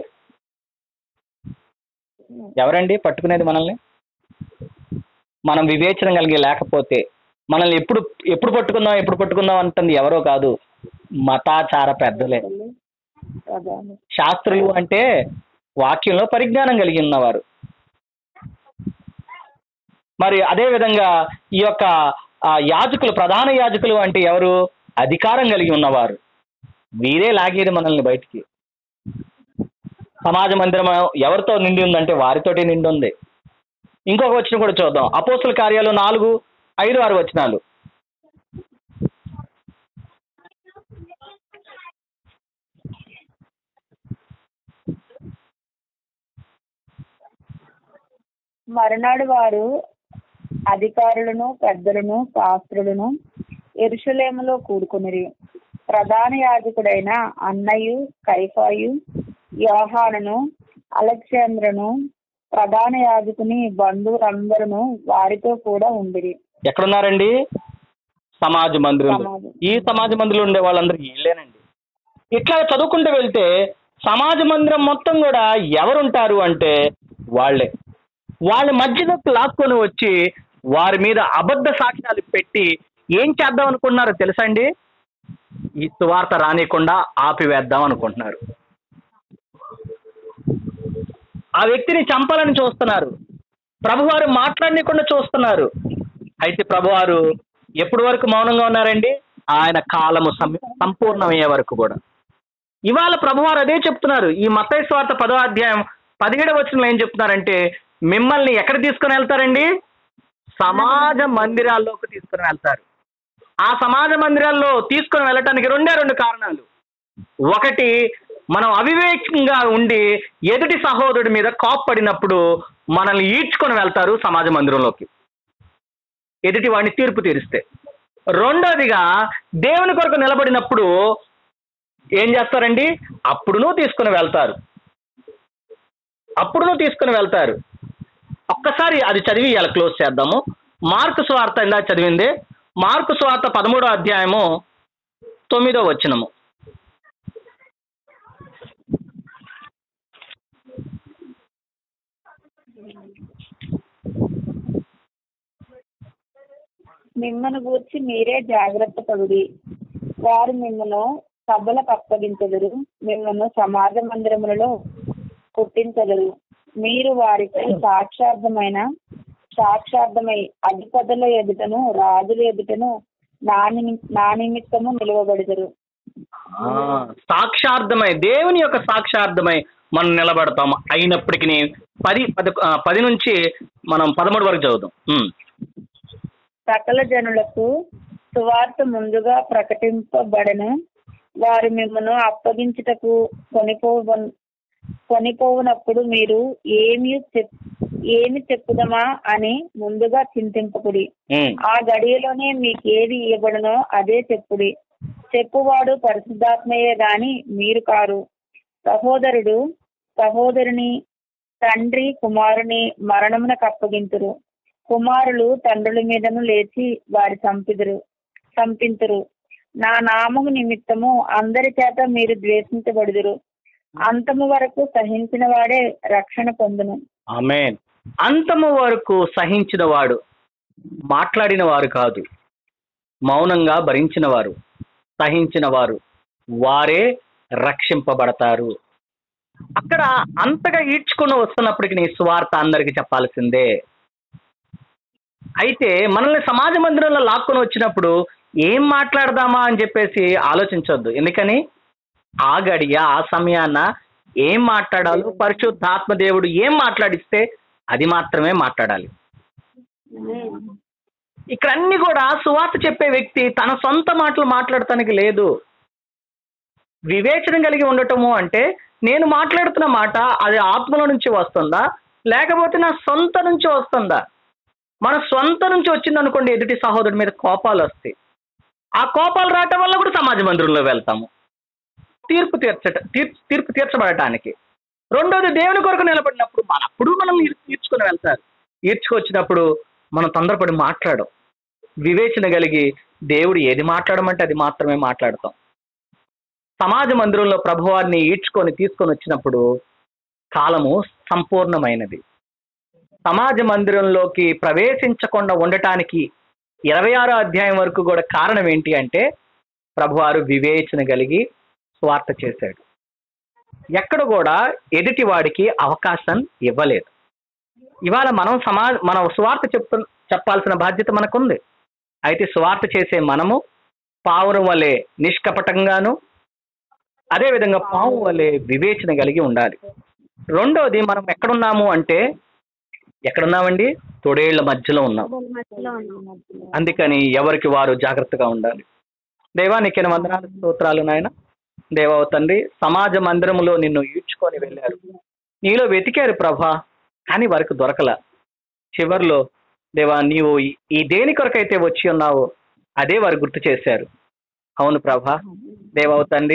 Speaker 1: ఎవరండి పట్టుకునేది మనల్ని మనం వివేచన కలిగి లేకపోతే మనల్ని ఎప్పుడు ఎప్పుడు పట్టుకుందాం ఎప్పుడు పట్టుకుందాం అంటుంది ఎవరో కాదు మతాచార పెద్దలే
Speaker 2: ప్రధాన
Speaker 1: శాస్త్రులు అంటే వాక్యంలో పరిజ్ఞానం కలిగి ఉన్నవారు మరి అదే విధంగా ఈ యొక్క ఆ, యాజకులు ప్రధాన యాజకులు అంటే ఎవరు అధికారం కలిగి ఉన్నవారు వీరే లాగేది మనల్ని బయటికి సమాజ మందిరం ఎవరితో నిండి ఉందంటే వారితోటి నిండి ఉంది ఇంకొక వచ్చిన కూడా చూద్దాం అపోస్తుల కార్యాలు నాలుగు ఐదు ఆరు వచనాలు
Speaker 2: మరునాడు వారు అధికారులను పెద్దలను శాస్త్రులను ఎరుషలేములో కూడుకునిరి ప్రధాన యాజకుడైన అన్నయు కైఫాయు యోహానును అలెగ్జాంద్రను ప్రధాన యాజకుని బంధువులందరూ వారితో కూడా ఉండిరి
Speaker 1: ఎక్కడున్నారండి సమాజ మందిరంలో
Speaker 2: సమాజం.
Speaker 1: ఈ సమాజ మందిరంలో ఉండే వాళ్ళందరికీ వీళ్ళేనండి ఇట్లా చదువుకుంటూ వెళ్తే సమాజ మందిరం మొత్తం కూడా ఎవరుంటారు అంటే వాళ్ళే వాళ్ళ మధ్యలోకి లాక్కొని వచ్చి వారి మీద అబద్ధ సాక్ష్యాలు పెట్టి ఏం చేద్దాం అనుకుంటున్నారో తెలుసా అండి ఈ సువార్త రానియకుండా ఆపివేద్దాం అనుకుంటున్నారు ఆ వ్యక్తిని చంపాలని చూస్తున్నారు ప్రభువారు మాట్లాడనీయకుండా చూస్తున్నారు అయితే ప్రభువారు ఎప్పటి వరకు మౌనంగా ఉన్నారండి ఆయన కాలము సం- సంపూర్ణమయ్యే వరకు కూడా ఇవాళ ప్రభువారు అదే చెప్తున్నారు ఈ మత్తయి స్వార్థ పదో అధ్యాయం పదిహేడవ వచనంలో ఏం చెప్తున్నారంటే మిమ్మల్ని ఎక్కడ తీసుకుని వెళ్తారండి సమాజ మందిరాల్లోకి తీసుకుని వెళ్తారు ఆ సమాజ మందిరాల్లో తీసుకుని వెళ్ళటానికి రెండే రెండు కారణాలు ఒకటి మనం అవివేకంగా ఉండి ఎదుటి సహోదరుడి మీద కోప్పడినప్పుడు మనల్ని ఈడ్చుకొని వెళ్తారు సమాజ మందిరంలోకి ఎదుటి వాడిని తీర్పు తీరిస్తే రెండోదిగా దేవుని కొరకు నిలబడినప్పుడు ఏం చేస్తారండి అప్పుడును తీసుకుని వెళ్తారు అప్పుడును తీసుకుని వెళ్తారు ఒక్కసారి అది చదివి ఇలా క్లోజ్ చేద్దాము మార్కు స్వార్థ ఇందా చదివింది మార్కు స్వార్థ పదమూడో అధ్యాయము తొమ్మిదో వచ్చినము
Speaker 2: మిమ్మల్ని గూర్చి మీరే జాగ్రత్త పడుడి వారు మిమ్మల్ని సభలకు అప్పగించదురు మిమ్మల్ని సమాజ మందిరములలో పుట్టించదురు మీరు వారికి సాక్షార్థమైన సాక్షార్థమై అధిపతుల ఎదుటను రాజుల ఎదుటను నా నిమి- నా నిమిత్తము నిలువబడుదురు
Speaker 1: ఆ, సాక్షార్థమై దేవుని యొక్క సాక్షార్థమై మనం నిలబడతాం అయినప్పటికీ పది పది ఆ, పది నుంచి మనం పదమూడు వరకు చదువుదాం ఉమ్.
Speaker 2: సకల జనులకు సువార్త ముందుగా ప్రకటింపబడను వారు మిమ్మల్ని అప్పగించుటకు కొనిపోవ కొనిపోవునప్పుడు మీరు ఏమీ చెప్ ఏమి చెప్పుదమా అని ముందుగా చింతింపకుడి
Speaker 1: ఉమ్,
Speaker 2: ఆ గడియలోనే మీకు ఏది ఇవ్వబడునో అదే చెప్పుడి చెప్పువాడు పరిశుద్ధాత్మయే గాని మీరు కారు సహోదరుడు సహోదరుని తండ్రి కుమారుని మరణమునకు అప్పగింతురు కుమారులు తండ్రుల మీదను లేచి వారి చంపిదురు చంపింతురు నా నామము నిమిత్తము అందరి చేత మీరు ద్వేషించబడుదురు అంతము వరకు సహించిన వాడే రక్షణ పొందును
Speaker 1: ఆమేన్ అంతము వరకు సహించిన వాడు మాట్లాడిన వారు కాదు మౌనంగా భరించిన వారు సహించిన వారు వారే రక్షింపబడతారు అక్కడ అంతగా ఈడ్చుకుని వస్తున్నప్పటికి నీ స్వార్థ అందరికి చెప్పాల్సిందే అయితే మనల్ని సమాజ మందిరంలో లాక్కొని వచ్చినప్పుడు ఏం మాట్లాడదామా అని చెప్పేసి ఆలోచించొద్దు ఎందుకని ఆ గడియ ఆ సమయాన ఏం మాట్లాడాలో పరిశుద్ధాత్మ దేవుడు ఏం మాట్లాడిస్తే అది మాత్రమే మాట్లాడాలి ఇక్కడ అన్ని కూడా సువార్త చెప్పే వ్యక్తి తన సొంత మాటలు మాట్లాడటానికి లేదు వివేచన కలిగి ఉండటము అంటే నేను మాట్లాడుతున్న మాట అది ఆత్మలో నుంచి వస్తుందా లేకపోతే నా సొంత నుంచి వస్తుందా మన సొంత నుంచి వచ్చింది అనుకోండి ఎదుటి సహోదరుడి మీద కోపాలు వస్తాయి ఆ కోపాలు రావటం వల్ల కూడా సమాజ మందిరంలో వెళ్తాము తీర్పు తీర్చట తీర్పు తీర్పు తీర్చబడటానికి రెండోది దేవుని కొరకు నిలబడినప్పుడు మన అప్పుడు మనం ఈర్- ఈడ్చుకొని వెళ్తారు ఈడ్చుకొచ్చినప్పుడు మనం తొందరపడి మాట్లాడం వివేచన కలిగి దేవుడు ఏది మాట్లాడమంటే అది మాత్రమే మాట్లాడతాం సమాజ మందిరంలో ప్రభువారిని ఈడ్చుకొని తీసుకొని వచ్చినప్పుడు కాలము సంపూర్ణమైనది సమాజ మందిరంలోకి ప్రవేశించకుండా ఉండటానికి ఇరవై ఆరో అధ్యాయం వరకు కూడా కారణం ఏంటి అంటే ప్రభువారు వివేచన కలిగి స్వార్థ చేశాడు ఎక్కడ కూడా ఎదుటి వాడికి అవకాశం ఇవ్వలేదు ఇవాళ మనం సమా మనం స్వార్థ చెప్ప చెప్పాల్సిన బాధ్యత మనకుంది అయితే స్వార్థ చేసే మనము పావురం వలె నిష్కపటంగాను అదేవిధంగా పావు వలె వివేచన కలిగి ఉండాలి రెండోది మనం ఎక్కడున్నాము అంటే ఎక్కడున్నామండి తొడేళ్ల మధ్యలో ఉన్నాం
Speaker 3: మధ్యలో ఉన్నాం
Speaker 1: అందుకని ఎవరికి వారు జాగ్రత్తగా ఉండాలి దేవా నీకే వందనాలు స్తోత్రాలు నాయన దేవా ఓ తండ్రి సమాజ మందిరములో నిన్ను ఈడ్చుకొని వెళ్ళారు నీలో వెతికారు ప్రభా కానీ వారికి దొరకల చివర్లో దేవా నీవు ఈ- ఈ దేని కొరకైతే వచ్చి ఉన్నావో అదే వారు గుర్తు చేశారు అవును ప్రభా దేవా ఓ తండ్రి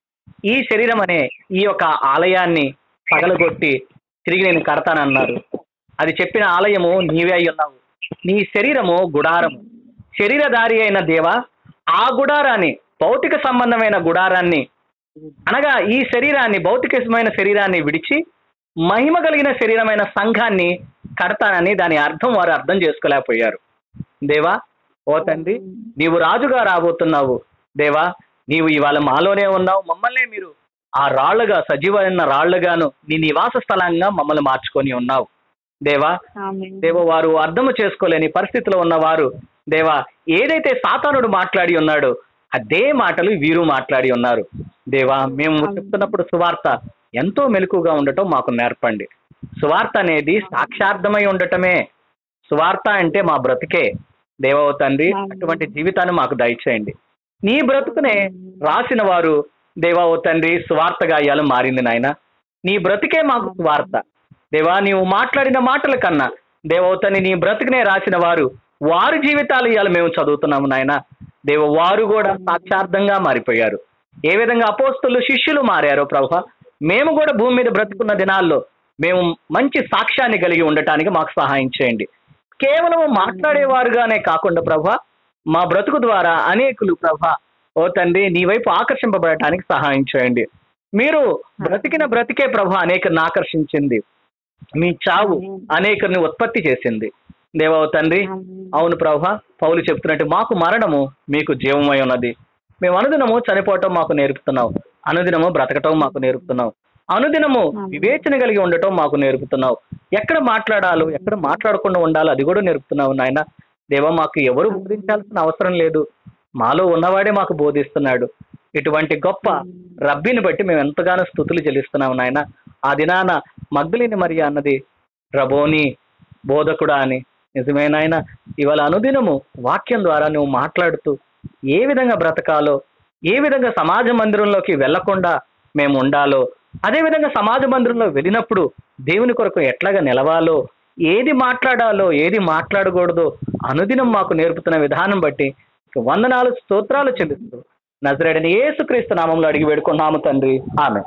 Speaker 1: ఈ శరీరం అనే ఈ యొక్క ఆలయాన్ని పగలగొట్టి తిరిగి నేను కడతానన్నారు అది చెప్పిన ఆలయము నీవే అయి ఉన్నావు నీ శరీరము గుడారము శరీరధారి అయిన దేవ ఆ గుడారాన్ని భౌతిక సంబంధమైన గుడారాన్ని అనగా ఈ శరీరాన్ని భౌతికమైన శరీరాన్ని విడిచి మహిమ కలిగిన శరీరమైన సంఘాన్ని కడతానని దాని అర్థం వారు అర్థం చేసుకోలేకపోయారు దేవా ఓ తండ్రి నీవు రాజుగా రాబోతున్నావు దేవా నీవు ఇవాళ మాలోనే ఉన్నావు మమ్మల్ని మీరు ఆ రాళ్లుగా సజీవమైన రాళ్లుగాను నీ నివాస స్థలంగా మమ్మల్ని మార్చుకొని ఉన్నావు దేవా
Speaker 2: ఆమేన్.
Speaker 1: దేవ వారు అర్థము చేసుకోలేని పరిస్థితిలో ఉన్నవారు దేవా ఏదైతే సాతానుడు మాట్లాడి ఉన్నాడో అదే మాటలు వీరు మాట్లాడి ఉన్నారు దేవా మేము చెప్తున్నప్పుడు సువార్త ఎంతో మెలకుగా ఉండటం మాకు నేర్పండి సువార్త అనేది సాక్షార్థమై ఉండటమే సువార్త అంటే మా బ్రతికే దేవవ తండ్రి అటువంటి జీవితాన్ని మాకు దయచేయండి నీ బ్రతుకునే రాసిన వారు దేవా ఓ తండ్రి స్వార్థగా ఇయ్యాలి మారింది నాయన నీ బ్రతికే మాకు స్వార్థ దేవా నీవు మాట్లాడిన మాటల కన్నా దేవోతని నీ బ్రతుకునే రాసిన వారు వారి జీవితాలు ఇవాళ మేము చదువుతున్నాము నాయన దేవ వారు కూడా సాక్షార్థంగా మారిపోయారు ఏ విధంగా అపోస్తులు శిష్యులు మారారో ప్రభా మేము కూడా భూమి మీద బ్రతుకున్న దినాల్లో మేము మంచి సాక్ష్యాన్ని కలిగి ఉండటానికి మాకు సహాయం చేయండి కేవలం మాట్లాడేవారుగానే కాకుండా ప్రభా మా బ్రతుకు ద్వారా అనేకులు ప్రభా ఓ తండ్రి నీ వైపు ఆకర్షింపబడటానికి సహాయం చేయండి మీరు బ్రతికిన బ్రతికే ప్రభా అనేకరిని ఆకర్షించింది మీ చావు అనేకరిని ఉత్పత్తి చేసింది దేవా ఓ తండ్రి అవును ప్రభా పౌలు చెప్తున్నట్టు మాకు మరణము మీకు జీవమై ఉన్నది మేము అనుదినము చనిపోవటం మాకు నేర్పుతున్నావు అనుదినము బ్రతకటం మాకు నేర్పుతున్నావు అనుదినము వివేచన కలిగి ఉండటం మాకు నేర్పుతున్నావు ఎక్కడ మాట్లాడాలో ఎక్కడ మాట్లాడకుండా ఉండాలో అది కూడా నేర్పుతున్నావు నాయన దేవా మాకు ఎవరు బోధించాల్సిన అవసరం లేదు మాలో ఉన్నవాడే మాకు బోధిస్తున్నాడు ఇటువంటి గొప్ప రబ్బిని బట్టి మేము ఎంతగానో స్థుతులు చెల్లిస్తున్నాం నాయన ఆ దినాన మగ్గులిని మరి అన్నది రబోని బోధకుడా అని నిజమే నాయన ఇవాళ అనుదినము వాక్యం ద్వారా నువ్వు మాట్లాడుతూ ఏ విధంగా బ్రతకాలో ఏ విధంగా సమాజ మందిరంలోకి వెళ్లకుండా మేము ఉండాలో అదే విధంగా సమాజ మందిరంలో వెళ్ళినప్పుడు దేవుని కొరకు ఎట్లాగా నిలవాలో ఏది మాట్లాడాలో ఏది మాట్లాడకూడదో అనుదినం మాకు నేర్పుతున్న విధానం బట్టి వందనాలు స్తోత్రాలు చెల్లిస్తూ నజరేడని యేసుక్రీస్తు నామంలో అడిగి వేడుకున్నాము తండ్రి ఆమె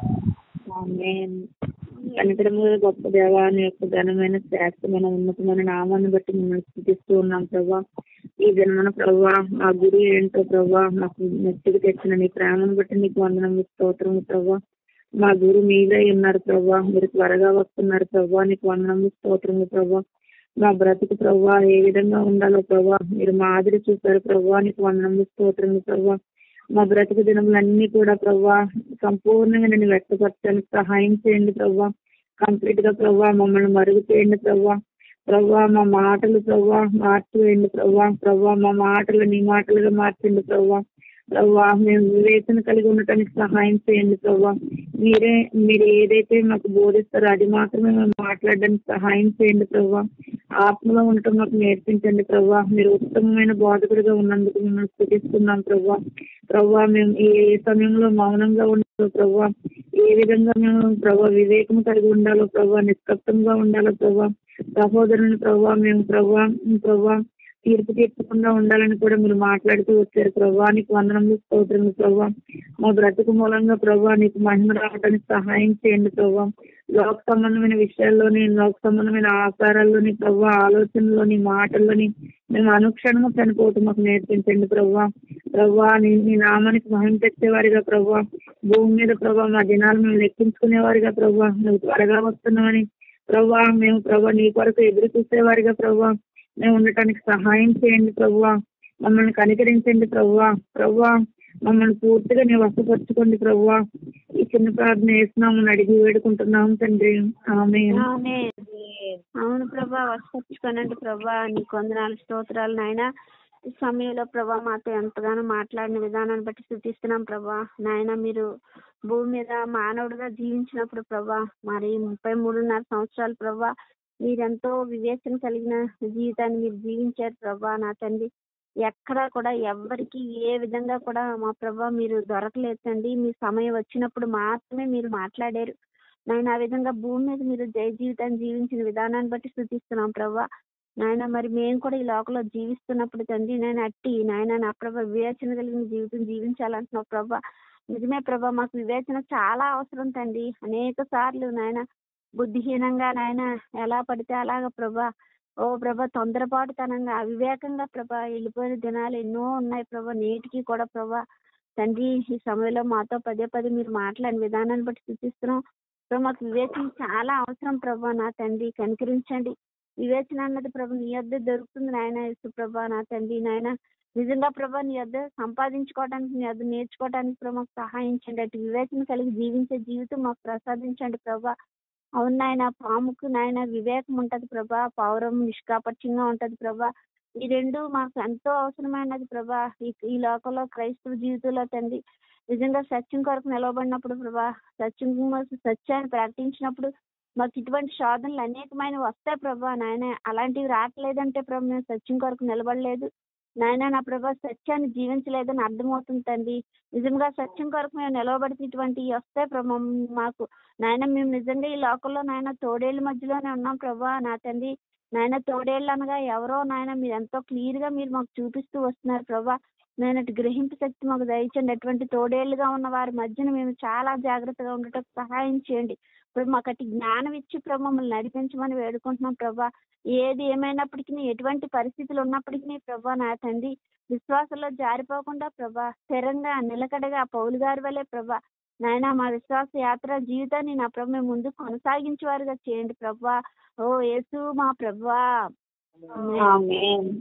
Speaker 2: ఆమేన్. కనికరము గొప్ప దేవాన్ని యొక్క ఘనమైన శ్రేష్టమైన ఉన్నతమైన నామాన్ని బట్టి మిమ్మల్ని స్థుతిస్తూ ఉన్నాం ప్రభా ఈ జన్మన ప్రభా మా గురి ఏంటో ప్రభా మాకు నెత్తికి తెచ్చిన నీ ప్రేమను బట్టి నీకు వందనం స్తోత్రము ప్రభా మా గురు మీదే ఉన్నారు ప్రభా మీరు త్వరగా వస్తున్నారు ప్రభా నీకు వందనం స్తోత్రము ప్రభా మా బ్రతుకు ప్రభా ఏ విధంగా ఉండాలో ప్రభా మీరు మాదిరి చూశారు ప్రభా నీకు వందనం స్తోత్రము ప్రభా మా బ్రతుకు దినములన్నీ కూడా ప్రభా సంపూర్ణంగా నేను వ్యక్తపరచడానికి సహాయం చేయండి ప్రభా కంప్లీట్ గా ప్రభా మమ్మల్ని మరుగు చేయండి ప్రభా ప్రభా మా మాటలు ప్రభా మార్చివేయండి ప్రభా ప్రభా మా మాటలు నీ మాటలుగా మార్చండి ప్రభా ప్రభా మేము వివేచన కలిగి ఉండటానికి సహాయం చేయండి ప్రభా మీరే మీరు ఏదైతే మాకు బోధిస్తారో అది మాత్రమే మేము మాట్లాడడానికి సహాయం చేయండి ప్రభా ఆత్మలో ఉండటం మాకు నేర్పించండి ప్రభా మీరు ఉత్తమమైన బోధకుడిగా ఉన్నందుకు మిమ్మల్ని స్థుతిస్తున్నాం ప్రభా ప్రభా మేము ఏ ఏ సమయంలో మౌనంగా ఉండాలో ప్రభా ఏ విధంగా మేము ప్రభా వివేకం కలిగి ఉండాలో ప్రభా నిష్కప్తంగా ఉండాలో ప్రభా సహోదరుని ప్రభా మేము ప్రభా ప్రభా తీర్పు తీర్చకుండా ఉండాలని కూడా మీరు మాట్లాడుతూ వచ్చారు ప్రభా నీకు వందనములు స్తోత్రములు ప్రభా మా బ్రతుకు మూలంగా ప్రభా నీకు మహిమ రావడానికి సహాయం చేయండి ప్రభా లోక సంబంధమైన విషయాల్లోని లోక సంబంధమైన ఆచారాల్లోని ప్రభా ఆలోచనలోని మాటల్లోని మేము అనుక్షణము చనిపోతూ మాకు నేర్పించండి ప్రభా ప్రభా నీ నీ నామానికి మహిమ తెచ్చేవారిగా ప్రభా భూమి మీద ప్రభా మా దినాలు మేము లెక్కించుకునేవారిగా ప్రభా నువ్వు త్వరగా వస్తున్నావని ప్రభా మేము ప్రభా నీ కొరకు ఎదురు చూసేవారిగా ప్రభా మేము ఉండటానికి సహాయం చేయండి ప్రభువా మమ్మల్ని కనికరించండి ప్రభువా ప్రభువా మమ్మల్ని పూర్తిగా నీ వసపరచుకోండి ప్రభువా ఈ చిన్న ప్రార్థన వేస్తున్నామని అడిగి వేడుకుంటున్నాం తండ్రి ఆమె
Speaker 3: ఆమేన్. అవును ప్రభా వసపరుచుకోనండి ప్రభా నీ కొందనాలు స్తోత్రాలు నాయన ఈ సమయంలో ప్రభా మాతో ఎంతగానో మాట్లాడిన విధానాన్ని బట్టి స్థుతిస్తున్నాం ప్రభా నాయన మీరు భూమి మీద మానవుడిగా జీవించినప్పుడు ప్రభా మరి ముప్పై మూడున్నర సంవత్సరాలు ప్రభా మీరెంతో వివేచన కలిగిన జీవితాన్ని మీరు జీవించారు ప్రభా నా తండ్రి ఎక్కడా కూడా ఎవ్వరికి ఏ విధంగా కూడా మా ప్రభా మీరు దొరకలేదు తండ్రి మీ సమయం వచ్చినప్పుడు మాత్రమే మీరు మాట్లాడారు నాయన ఆ విధంగా భూమి మీద మీరు జయ జీవితాన్ని జీవించిన విధానాన్ని బట్టి స్థుతిస్తున్నాం ప్రభా నాయన మరి మేము కూడా ఈ లోకంలో జీవిస్తున్నప్పుడు తండ్రి నేను అట్టి నాయన నా ప్రభా వివేచన కలిగిన జీవితం జీవించాలంటున్నావు ప్రభా నిజమే ప్రభా మాకు వివేచన చాలా అవసరం తండ్రి అనేక సార్లు నాయన బుద్ధిహీనంగా నాయన ఎలా పడితే అలాగ ప్రభా ఓ ప్రభా తొందరపాటుతనంగా అవివేకంగా ప్రభా వెళ్ళిపోయిన దినాలు ఎన్నో ఉన్నాయి ప్రభా నేటికి కూడా ప్రభా తండ్రి ఈ సమయంలో మాతో పదే పదే మీరు మాట్లాడిన విధానాన్ని బట్టి సూచిస్తున్నాం ప్రభా మాకు వివేచన చాలా అవసరం ప్రభా నా తండ్రి కనికరించండి వివేచన అన్నది ప్రభు నీ యొద్ద దొరుకుతుంది నాయన యేసు ప్రభా నా తండ్రి నాయన నిజంగా ప్రభా నీ యొద్ద సంపాదించుకోవడానికి నీ యొద్ద నేర్చుకోవడానికి ప్రభా మాకు సహాయించండి అటు వివేచన కలిగి జీవించే జీవితం మాకు ప్రసాదించండి ప్రభా అవును నాయన పాముకు నాయన వివేకం ఉంటది ప్రభా పౌరం నిష్కాపట్యంగా ఉంటది ప్రభా ఈ రెండు మాకు ఎంతో అవసరమైనది ప్రభా ఈ ఈ లోకంలో క్రైస్తవ జీవితంలో తండ్రి నిజంగా సత్యం కొరకు నిలవబడినప్పుడు ప్రభా సత్యం సత్యాన్ని ప్రకటించినప్పుడు మాకు ఇటువంటి శోధనలు అనేకమైనవి వస్తాయి ప్రభా నాయన అలాంటివి రావట్లేదంటే ప్రభా మేము సత్యం కొరకు నిలబడలేదు నాయన నా ప్రభా సత్యాన్ని జీవించలేదని అర్థమవుతుంది తండ్రి నిజంగా సత్యం కొరకు మేము నిలవబడితే ఇటువంటివి వస్తాయి ప్రభా మాకు నాయన మేము నిజంగా ఈ లోకంలో నాయన తోడేళ్ళ మధ్యలోనే ఉన్నాం ప్రభా నా తండ్రి నాయన తోడేళ్ళు అనగా ఎవరో నాయన మీరు ఎంతో క్లియర్ గా మీరు మాకు చూపిస్తూ వస్తున్నారు ప్రభా నేను అటు గ్రహింపు శక్తి మాకు దయచండి అటువంటి తోడేళ్లుగా ఉన్న వారి మధ్యన మేము చాలా జాగ్రత్తగా ఉండటం సహాయం చేయండి ఇప్పుడు మాకు అటు జ్ఞానం ఇచ్చి ప్రభు మమ్మల్ని నడిపించమని వేడుకుంటున్నాం ప్రభా ఏది ఏమైనప్పటికీ ఎటువంటి పరిస్థితులు ఉన్నప్పటికీ ప్రభా నా తండ్రి విశ్వాసంలో జారిపోకుండా ప్రభా స్థిరంగా నిలకడగా పౌలు గారి వల్లే ప్రభా నాయన మా విశ్వాస యాత్ర జీవితాన్ని నా ప్రభు మేము ముందుకు కొనసాగించేవారుగా చేయండి ప్రభా ఓ యేసు మా ప్రభా
Speaker 2: ఆమేన్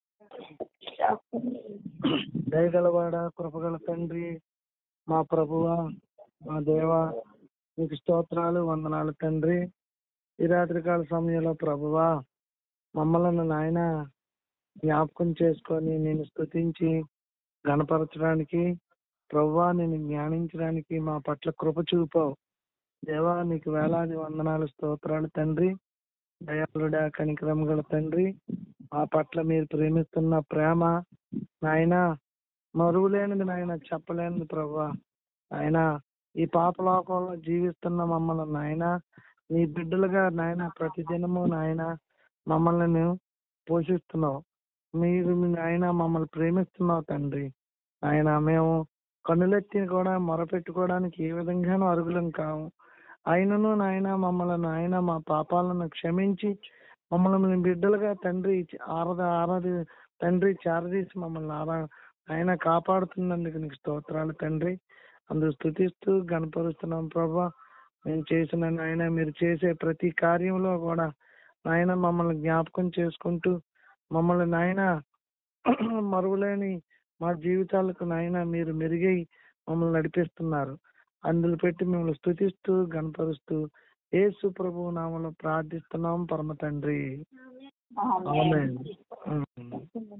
Speaker 4: దయగలవాడ కృపగల తండ్రి మా ప్రభువా మా దేవా మీకు స్తోత్రాలు వందనాలు తండ్రి ఈ రాత్రికాల సమయంలో ప్రభువా మమ్మల్ని నాయన జ్ఞాపకం చేసుకొని నేను స్తుతించి గణపరచడానికి ప్రభువా నేను జ్ఞానించడానికి మా పట్ల కృప చూపావు దేవా నీకు వేలాది వందనాలు స్తోత్రాలు తండ్రి దయాళుడా కనికరం గల తండ్రి మా పట్ల మీరు ప్రేమిస్తున్న ప్రేమ నాయన మరువులేనిది నాయన చెప్పలేనిది ప్రభా నాయన ఈ పాపలోకంలో జీవిస్తున్న మమ్మల్ని నాయన నీ బిడ్డలుగా నాయన ప్రతిదినము నాయన మమ్మల్ని నువ్వు పోషిస్తున్నావు మీరు మీ నాయన మమ్మల్ని ప్రేమిస్తున్నావు తండ్రి ఆయన మేము కన్నులెత్తి కూడా మొరపెట్టుకోవడానికి ఏ విధంగానూ అరుగులం కావు ఆయనను నాయన మమ్మల్ని నాయన మా పాపాలను క్షమించి మమ్మల్ని మీ బిడ్డలుగా తండ్రి ఆరాధ ఆరాధి తండ్రి చారదీసి మమ్మల్ని ఆరా ఆయన కాపాడుతున్నందుకు నీకు స్తోత్రాలు తండ్రి అందుకు స్థుతిస్తూ గణపరుస్తున్నాం ప్రభా మేము చేసిన నాయన మీరు చేసే ప్రతి కార్యంలో కూడా నాయన మమ్మల్ని జ్ఞాపకం చేసుకుంటూ మమ్మల్ని నాయన మరువలేని మా జీవితాలకు నాయన మీరు మెరుగై మమ్మల్ని నడిపిస్తున్నారు అందులో పెట్టి మిమ్మల్ని స్థుతిస్తూ గణపరుస్తూ యేసు ప్రభు నామలో ప్రార్థిస్తున్నాం పరమ తండ్రి ఆమేన్. ఉమ్.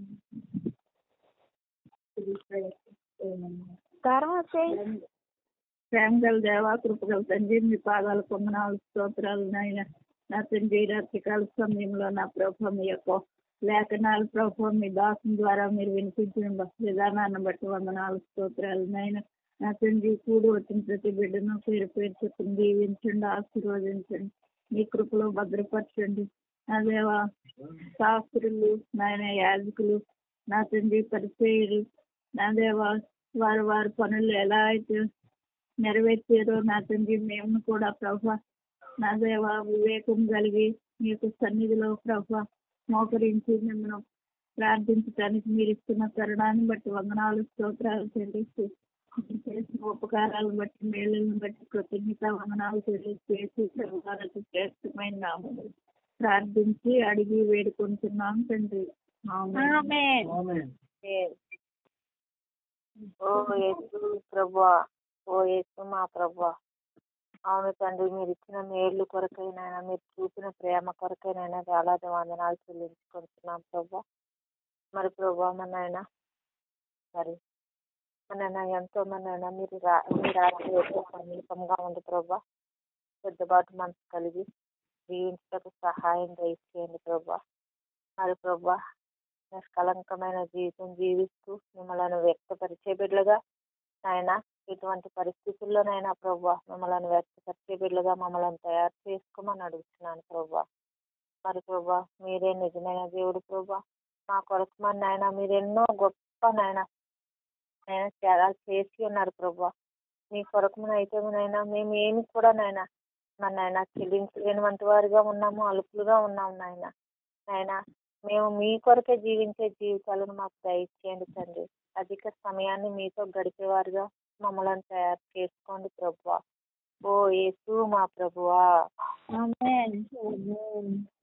Speaker 3: తర్వాత చేయి.
Speaker 2: ప్రేమగల దేవా కృపగల తండ్రి మీ పాదాల పొందనాలు స్తోత్రాలు నాయన నా తండ్రి ఈ రాత్రికాల సమయంలో నా ప్రభు మీ యొక్క లేఖనాలు ప్రభు మీ దాసం ద్వారా మీరు వినిపించిన విధానాన్ని బట్టి వందనాలు స్తోత్రాలు నాయన నా తండ్రి కూడి వచ్చిన ప్రతి బిడ్డను పేరు పేరు చెప్పండి దీవించండి ఆశీర్వదించండి మీ కృపలో భద్రపరచండి నా దేవా శాస్త్రులు నాయన యాజకులు నా తండ్రి పరిచయులు నా దేవా వారి వారి పనులు ఎలా అయితే నెరవేర్చారో నా తండ్రి మేము కూడా ప్రభా నా దేవ వివేకం కలిగి మీకు సన్నిధిలో ప్రభా మోకరించి మిమ్మల్ని ప్రార్థించడానికి మీరు ఇస్తున్న తరుణాన్ని బట్టి వందనాలు స్తోత్రాలు చెల్లిస్తూ మీరు చేసిన ఉపకారాలను బట్టి మేలులను బట్టి కృతజ్ఞత వందనాలు తెలియజేసి ప్రభువారికి శ్రేష్టమైన నామములు ప్రార్థించి అడిగి వేడుకుంటున్నాం తండ్రి ఆమేన్.
Speaker 4: ఆమేన్.
Speaker 5: ఓ యేసు ప్రభా ఓ యేసు మా ప్రభా అవును తండ్రి మీరు ఇచ్చిన మేళ్ళు కొరకైనా మీరు చూపిన ప్రేమ కొరకైనా వేలాది వందనాలు చెల్లించుకుంటున్నాం ప్రభా మరి ప్రభా మన నాయన మరి మన నాయన ఎంతో మంది అయినా మీరు రా మీ రాత్రి ఎంతో సమీపంగా ఉంది ప్రభా పెద్దబాటు మనసు కలిగి జీవించడానికి సహాయం దయచేయండి ప్రభా మరి ప్రభా నిష్కలంకమైన జీవితం జీవిస్తూ మిమ్మల్ని వ్యక్తపరిచే బిడ్డలుగా ఆయన ఇటువంటి పరిస్థితుల్లోనైనా ప్రభా మిమ్మల్ని వ్యక్తపరిచే బిడ్డలుగా మమ్మల్ని తయారు చేసుకోమని అడుగుతున్నాను ప్రభా మరి ప్రభా మీరే నిజమైన దేవుడు ప్రభా మా కొరకు మన నాయన మీరు ఎన్నో గొప్ప నాయన ఆయన త్యాగాలు చేసి ఉన్నారు ప్రభా మీ కొరకు అయితే నాయన మేము ఏమి కూడా నాయన మన నాయన చెల్లించలేని వంటి వారిగా ఉన్నాము అలుపులుగా ఉన్నాము నాయన నాయన మేము మీ కొరకే జీవించే జీవితాలను మాకు దయచేయండి తండ్రి అధిక సమయాన్ని మీతో గడిపేవారుగా మమ్మల్ని తయారు చేసుకోండి ప్రభువా ఓ యేసు మా ప్రభువా
Speaker 2: ఆమేన్.